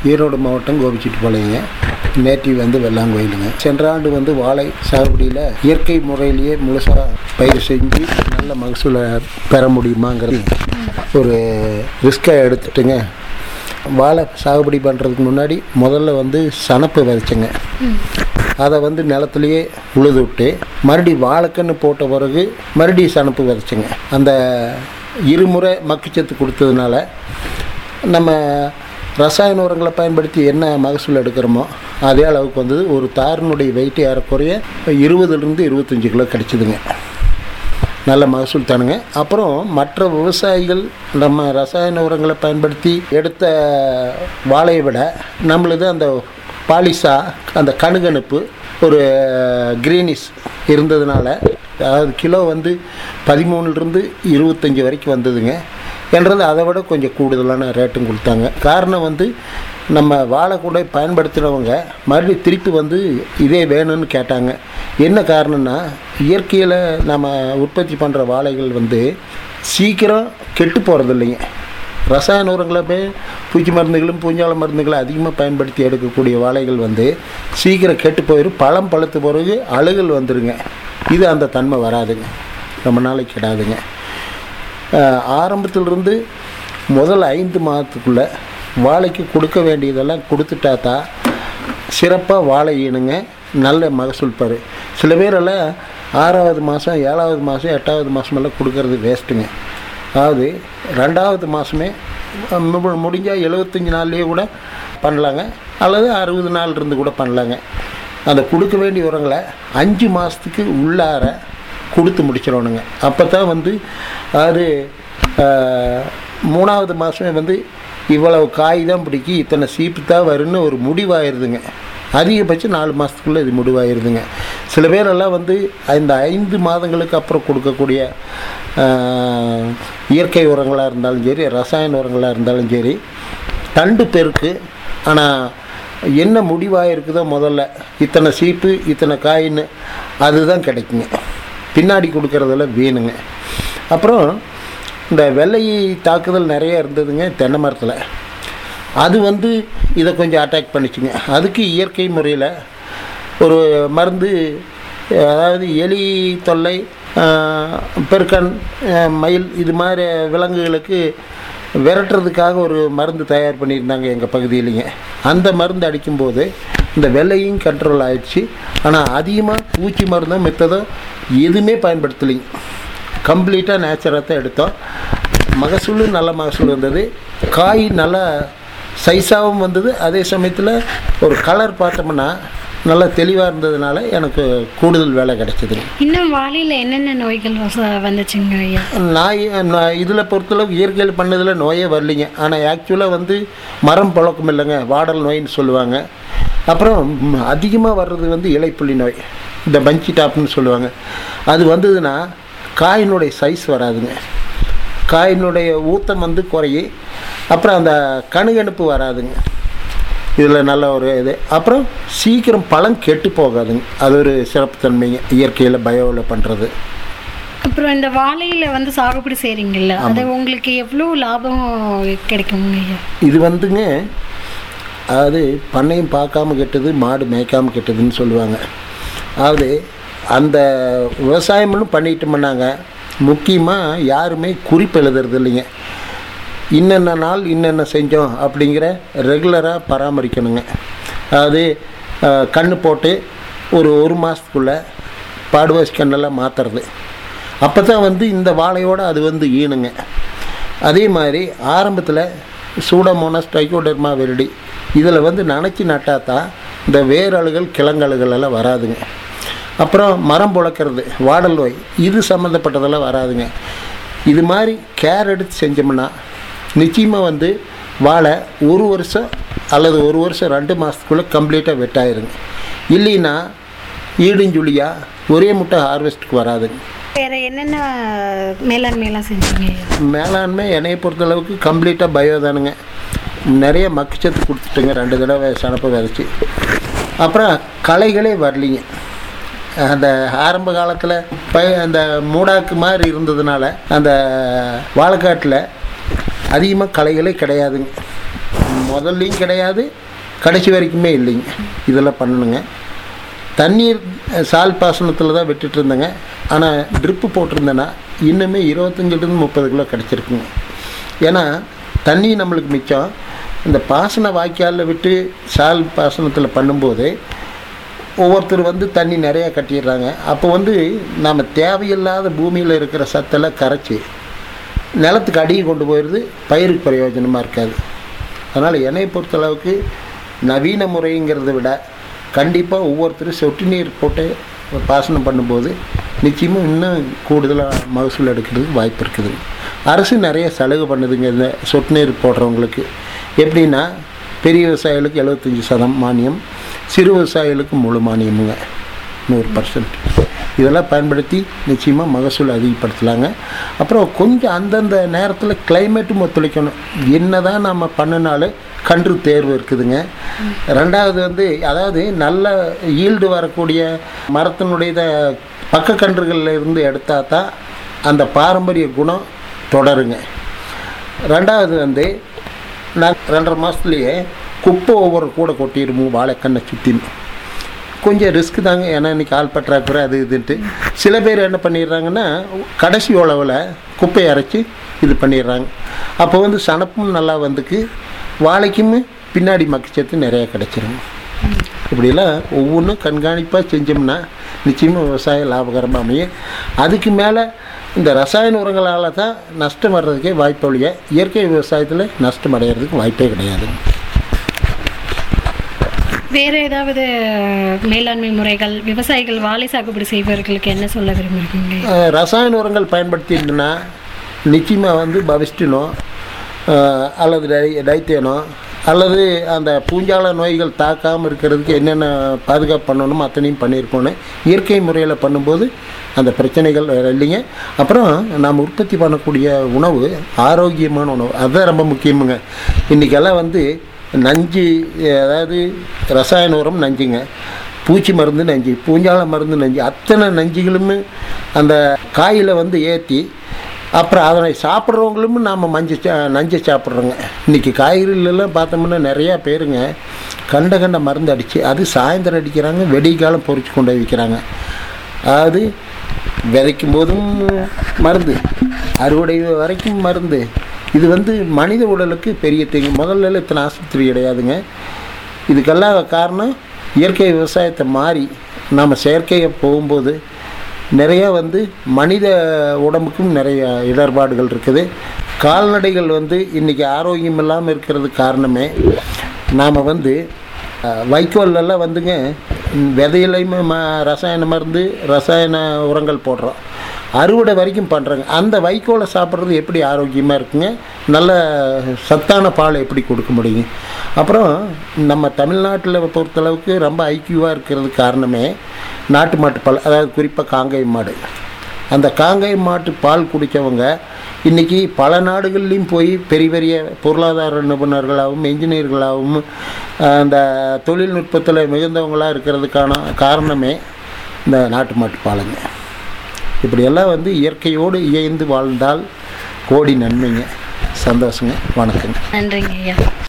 ஈரோடு மாவட்டம் கோபிச்செட்டிப்பாளையங்க நேட்டிவ் வந்து வெள்ளாங்கோயிலுங்க சென்ற ஆண்டு வந்து வாழை சாகுபடியில் இயற்கை முறையிலேயே முழுசாக பயிர் செஞ்சு நல்ல மகசூலை பெற முடியுமாங்கிறது ஒரு ரிஸ்கை எடுத்துட்டுங்க வாழை சாகுபடி பண்ணுறதுக்கு முன்னாடி முதல்ல வந்து சனப்பு விதைச்சேங்க அதை வந்து நிலத்துலையே உழுது விட்டு மறுபடி வாழைக்கன்று போட்ட பிறகு மறுபடியும் சனப்பு விதைச்சேங்க அந்த இருமுறை மக்குச்சத்து கொடுத்ததுனால நம்ம ரசாயன உரங்களை பயன்படுத்தி என்ன மகசூல் எடுக்கிறோமோ அதே அளவுக்கு வந்தது ஒரு தாரினுடைய வெயிட் ஏறக்குறைய இருபதுலேருந்து இருபத்தஞ்சி கிலோ கிடச்சிதுங்க நல்ல மகசூல் தானுங்க அப்புறம் மற்ற விவசாயிகள் நம்ம ரசாயன உரங்களை பயன்படுத்தி எடுத்த வாழையை விட நம்மளுது அந்த பாலிசா அந்த கணுகணுப்பு ஒரு கிரீனிஷ் இருந்ததுனால அதாவது கிலோ வந்து பதிமூணுலேருந்து இருபத்தஞ்சி வரைக்கும் வந்ததுங்க என்றது அதை விட கொஞ்சம் கூடுதலான ரேட்டும் கொடுத்தாங்க காரணம் வந்து நம்ம வாழை கூட பயன்படுத்தினவங்க மறுபடியும் திருப்பி வந்து இதே வேணும்னு கேட்டாங்க என்ன காரணம்னா இயற்கையில் நம்ம உற்பத்தி பண்ணுற வாழைகள் வந்து சீக்கிரம் கெட்டு போகிறது இல்லைங்க ரசாயன உரங்களை போய் பூச்சி மருந்துகளும் பூஞ்சால மருந்துகளை அதிகமாக பயன்படுத்தி எடுக்கக்கூடிய வாழைகள் வந்து சீக்கிரம் கெட்டு போயிடும் பழம் பழுத்த பிறகு அழுகல் வந்துடுங்க இது அந்த தன்மை வராதுங்க ரொம்ப நாளைக்கு கிடாதுங்க அஹ் ஆரம்பத்திலிருந்து முதல் ஐந்து மாதத்துக்குள்ளே வாழைக்கு கொடுக்க வேண்டியதெல்லாம் கொடுத்துட்டா தான் சிறப்பாக வாழை ஈனுங்க நல்ல மகசூல் பாரு சில பேரெல்லாம் ஆறாவது மாதம் ஏழாவது மாதம் எட்டாவது மாதமெல்லாம் கொடுக்கறது வேஸ்ட்டுங்க அதாவது ரெண்டாவது மாதமே முடிஞ்சால் எழுபத்தஞ்சி நாள்லேயே கூட பண்ணலாங்க அல்லது அறுபது நாள் இருந்து கூட பண்ணலாங்க அந்த கொடுக்க வேண்டிய உரங்களை அஞ்சு மாதத்துக்கு உள்ளார கொடுத்து முடிச்சிடணுங்க அப்போ தான் வந்து அது ஆஹ், மூணாவது மாதமே வந்து இவ்வளவு காய் தான் பிடிக்கி இத்தனை சீப்பு தான் வரும்னு ஒரு முடிவாயிருதுங்க அதிகபட்சம் நாலு மாதத்துக்குள்ளே இது முடிவாயிருதுங்க சில பேரெல்லாம் வந்து இந்த ஐந்து மாதங்களுக்கு அப்புறம் கொடுக்கக்கூடிய ஆஹ், இயற்கை உரங்களாக இருந்தாலும் சரி ரசாயன உரங்களாக இருந்தாலும் சரி தண்டு பெருக்கு ஆனால் என்ன முடிவாக இருக்குதோ முதல்ல இத்தனை சீப்பு இத்தனை காயின்னு அதுதான் கிடைக்குங்க பின்னாடி கொடுக்கறதெல்லாம் வேணுங்க அப்புறம் இந்த வெள்ளை தாக்குதல் நிறைய இருந்ததுங்க தென்னை மரத்தில் அது வந்து இதை கொஞ்சம் அட்டாக் பண்ணிச்சுங்க அதுக்கு இயற்கை முறையில் ஒரு மருந்து அதாவது எலி தொல்லை ஆஹ், பெருக்கன் ஆஹ், மயில் இது மாதிரி விலங்குகளுக்கு விரட்டுறதுக்காக ஒரு மருந்து தயார் பண்ணியிருந்தாங்க எங்கள் பகுதியிலைங்க அந்த மருந்து அடிக்கும்போது இந்த வெள்ளையும் கண்ட்ரோல் ஆயிடுச்சு ஆனால் அதிகமாக பூச்சி மருந்தோ மித்ததோ எதுவுமே பயன்படுத்தலைங்க கம்ப்ளீட்டாக நேச்சுராக தான் எடுத்தோம் மகசூல் நல்ல மகசூல் வந்தது காய் நல்லா சைஸாகவும் வந்தது அதே சமயத்தில் ஒரு கலர் பார்த்தோம்னா நல்லா தெளிவாக இருந்ததுனால எனக்கு கூடுதல் வேலை கிடச்சிதுங்க இன்னும் வாழையில் என்னென்ன நோய்கள் வச- வந்துச்சுங்க ஐயா நாய் நான் இதில் பொறுத்தளவுக்கு இயற்கையில் பண்ணதில் நோயே வரலைங்க ஆனால் ஆக்சுவலாக வந்து மரம் பழக்கம் இல்லைங்க வாடல் நோயின்னு சொல்லுவாங்க அப்புறம் அதிகமாக வர்றது வந்து இலைப்புள்ளி நோய் இந்த பஞ்சி டாப்னு சொல்லுவாங்க அது வந்ததுன்னா காயினுடைய சைஸ் வராதுங்க காயினுடைய ஊத்தம் வந்து குறையி அப்புறம் அந்த கணுகணுப்பு வராதுங்க இதில் நல்ல ஒரு இது அப்புறம் சீக்கிரம் பழம் கெட்டு போகாதுங்க அது ஒரு சிறப்புத்தன்மைங்க இயற்கையில் பயோவில் பண்ணுறது அப்புறம் இந்த வாழையில வந்து சாகுபடி செய்றீங்கல்ல அது உங்களுக்கு எவ்வளோ லாபம் கிடைக்குங்க ஐயா இது வந்துங்க அதாவது பண்ணையும் பார்க்காம கெட்டது மாடு மேய்க்காம கெட்டதுன்னு சொல்லுவாங்க அதாவது அந்த விவசாயம்னு பண்ணிட்டோம்னாங்க முக்கியமாக யாருமே குறிப்பு எழுதுறது இல்லைங்க இன்னென்ன நாள் இன்னென்ன செஞ்சோம் அப்படிங்கிற ரெகுலராக பராமரிக்கணுங்க அதாவது அஹ், கண்ணு போட்டு ஒரு ஒரு மாதத்துக்குள்ளே பாடுவாசி கண்ணெல்லாம் மாற்றுறது அப்போ தான் வந்து இந்த வாழையோடு அது வந்து ஈனுங்க அதே மாதிரி ஆரம்பத்தில் சூடமோனஸ் ட்ரைகோடர்மா வெரடி இதில் வந்து நனைச்சி நட்டாதான் இந்த வேரழுகள் கிழங்கழுகள் எல்லாம் வராதுங்க அப்புறம் மரம் புழக்கிறது வாடல் நோய் இது சம்மந்தப்பட்டதெல்லாம் வராதுங்க இது மாதிரி கேர் எடுத்து செஞ்சோம்னா நிச்சயமாக வந்து வாழை ஒரு வருஷம் அல்லது ஒரு வருஷம் ரெண்டு மாதத்துக்குள்ளே கம்ப்ளீட்டாக வெட்டாயிருங்க இல்லைன்னா ஈடுஞ்சுழியாக ஒரே முட்டை ஹார்வெஸ்ட்டுக்கு வராதுங்க வேற என்னென்ன மேலாண்மையெல்லாம் செஞ்சீங்க ஐயா மேலாண்மை என்னையை பொறுத்தளவுக்கு கம்ப்ளீட்டாக பயோ தானுங்க நிறைய மக்குச்சத்து கொடுத்துட்டுங்க ரெண்டு தடவை சனப்பை விதைச்சி அப்புறம் களைகளே வரலிங்க அந்த ஆரம்ப காலத்தில் ப அந்த மூடாக்கு மாதிரி இருந்ததுனால அந்த வாழைக்காட்டில் அதிகமாக களைகளே கிடையாதுங்க முதல்லையும் கிடையாது கடைசி வரைக்குமே இல்லைங்க இதெல்லாம் பண்ணணுங்க தண்ணீர் அஹ், சால் பாசனத்தில் தான் விட்டுட்டு இருந்தேங்க ஆனால் ட்ரிப்பு போட்டிருந்தேன்னா இன்னுமே இருபத்தஞ்சிலிருந்து முப்பது கிலோ கிடச்சிருக்குங்க ஏன்னா தண்ணி நம்மளுக்கு மிச்சம் இந்த பாசன வாய்க்காலில் விட்டு சால் பாசனத்தில் பண்ணும்போது ஒவ்வொருத்தர் வந்து தண்ணி நிறையா கட்டிடுறாங்க அப்போ வந்து நம்ம தேவையில்லாத பூமியில் இருக்கிற சத்தெல்லாம் கரைச்சி நிலத்துக்கு அடியை கொண்டு போயிடுது பயிருக்கு பிரயோஜனமாக இருக்காது அதனால் என்னை பொறுத்தளவுக்கு நவீன முறைங்கிறத விட கண்டிப்பாக ஒவ்வொருத்தரும் சொட்டு நீர் போட்டு பாசனம் பண்ணும்போது நிச்சயமாக இன்னும் கூடுதலாக மகசூல் எடுக்கிறதுக்கு வாய்ப்பு இருக்குதுங்க அரசு நிறைய சலுகை பண்ணுதுங்க இந்த சொட்டு நீர் போடுறவங்களுக்கு எப்படின்னா பெரிய விவசாயிகளுக்கு எழுபத்தஞ்சி சதம் மானியம் சிறு விவசாயிகளுக்கு முழு மானியமுங்க நூறு பர்சன்ட் இதெல்லாம் பயன்படுத்தி நிச்சயமாக மகசூல் அதிகப்படுத்தலாங்க அப்புறம் கொஞ்சம் அந்தந்த நேரத்தில் கிளைமேட்டும் ஒத்துழைக்கணும் என்ன தான் நம்ம பண்ணினாலும் கன்று தேர்வு இருக்குதுங்க ரெண்டாவது வந்து அதாவது நல்ல ஈல்டு வரக்கூடிய மரத்தினுடைய பக்க கன்றுகளில் இருந்து எடுத்தால் தான் அந்த பாரம்பரிய குணம் தொடருங்க ரெண்டாவது வந்து நான் ரெண்டரை மாதத்துலேயே குப்பை ஒவ்வொரு கூட கொட்டிடுவோம் வாழைக்கண்ணை சுற்றி கொஞ்சம் ரிஸ்க் தாங்க ஏன்னா இன்றைக்கி ஆள் பற்றாக்குறை அது இதுன்ட்டு சில பேர் என்ன பண்ணிடுறாங்கன்னா கடைசி உழவில் குப்பையை அரைச்சி இது பண்ணிடுறாங்க அப்போ வந்து சனப்பும் நல்லா வந்துக்கு வாழைக்கும் பின்னாடி மக்கிச்சத்து நிறையா கிடைச்சிரும் இப்படிலாம் ஒவ்வொன்றும் கண்காணிப்பாக செஞ்சோம்னா நிச்சயமாக விவசாயம் லாபகரமாக அமையும் அதுக்கு மேலே இந்த ரசாயன உரங்களால் தான் நஷ்டம் வர்றதுக்கே வாய்ப்பு ஒழிய இயற்கை விவசாயத்தில் நஷ்டம் அடைகிறதுக்கு வாய்ப்பே கிடையாது வேற ஏதாவது மேலாண்மை முறைகள் விவசாயிகள் வாழை சாகுபடி செய்பவர்களுக்கு என்ன சொல்ல விரும்புகிறீங்க அஹ், ரசாயன உரங்கள் பயன்படுத்திட்டுனா நிச்சயமாக வந்து பவிஸ்டினோ அஹ், அல்லது டை டைத்தேனோ அல்லது அந்த பூஞ்சால நோய்கள் தாக்காமல் இருக்கிறதுக்கு என்னென்ன பாதுகாப்பு பண்ணணுமோ அத்தனையும் பண்ணியிருக்கோன்னு இயற்கை முறையில் பண்ணும்போது அந்த பிரச்சனைகள் வேறு இல்லைங்க அப்புறம் நாம் உற்பத்தி பண்ணக்கூடிய உணவு ஆரோக்கியமான உணவு அதுதான் ரொம்ப முக்கியமுங்க இன்றைக்கெல்லாம் வந்து நஞ்சு அதாவது ரசாயன உரம் நஞ்சுங்க பூச்சி மருந்து நஞ்சு பூஞ்சால மருந்து நஞ்சு அத்தனை நஞ்சுகளுமே அந்த காயில் வந்து ஏற்றி அப்புறம் அதனை சாப்பிட்றவங்களும் நாம் மஞ்சள் சா நஞ்சை சாப்பிட்றோங்க இன்றைக்கி காய்கறிகளெல்லாம் பார்த்தோம்னா நிறையா பேருங்க கண்ட கண்ட மருந்து அடித்து அது சாயந்தரம் அடிக்கிறாங்க வெடிகாலம் பொறிச்சு கொண்டு போய் விற்கிறாங்க அதாவது விதைக்கும் போதும் மருந்து அறுவடை வரைக்கும் மருந்து இது வந்து மனித உடலுக்கு பெரிய தீங்கு முதல்ல இத்தனை ஆஸ்பத்திரி கிடையாதுங்க இதுக்கெல்லாம் காரணம் இயற்கை விவசாயத்தை மாறி நாம் செயற்கையை போகும்போது நிறையா வந்து மனித உடம்புக்கும் நிறைய இடர்பாடுகள் இருக்குது கால்நடைகள் வந்து இன்றைக்கி ஆரோக்கியம் இல்லாமல் இருக்கிறதுக்கு காரணமே நாம் வந்து அஹ், வைக்கோல்லலாம் வந்துங்க ம், விதையிலையுமே ம ரசாயன மருந்து ரசாயன உரங்கள் போடுறோம் அறுவடை வரைக்கும் பண்ணுறாங்க அந்த வைக்கோலை சாப்பிட்றது எப்படி ஆரோக்கியமாக இருக்குங்க நல்ல சத்தான பால் எப்படி கொடுக்க முடியுங்க அப்புறம் நம்ம தமிழ்நாட்டில் பொறுத்தளவுக்கு ரொம்ப ஐக்கியவாக இருக்கிறதுக்கு காரணமே நாட்டு மாட்டு பால் அதாவது குறிப்பாக காங்கேய மாடு அந்த காங்கேய மாட்டு பால் குடித்தவங்க இன்றைக்கி பல நாடுகள்லேயும் போய் பெரிய பெரிய பொருளாதார நிபுணர்களாகவும் என்ஜினியர்களாகவும் அஹ், அந்த தொழில்நுட்பத்தில் மிகுந்தவங்களாக இருக்கிறதுக்கான காரணமே இந்த நாட்டு மாட்டு பாலுங்க இப்படியெல்லாம் வந்து இயற்கையோடு இயைந்து வாழ்ந்தால் கோடி நன்மைங்க சந்தோஷங்க வணக்கங்க நன்றிங்க ஐயா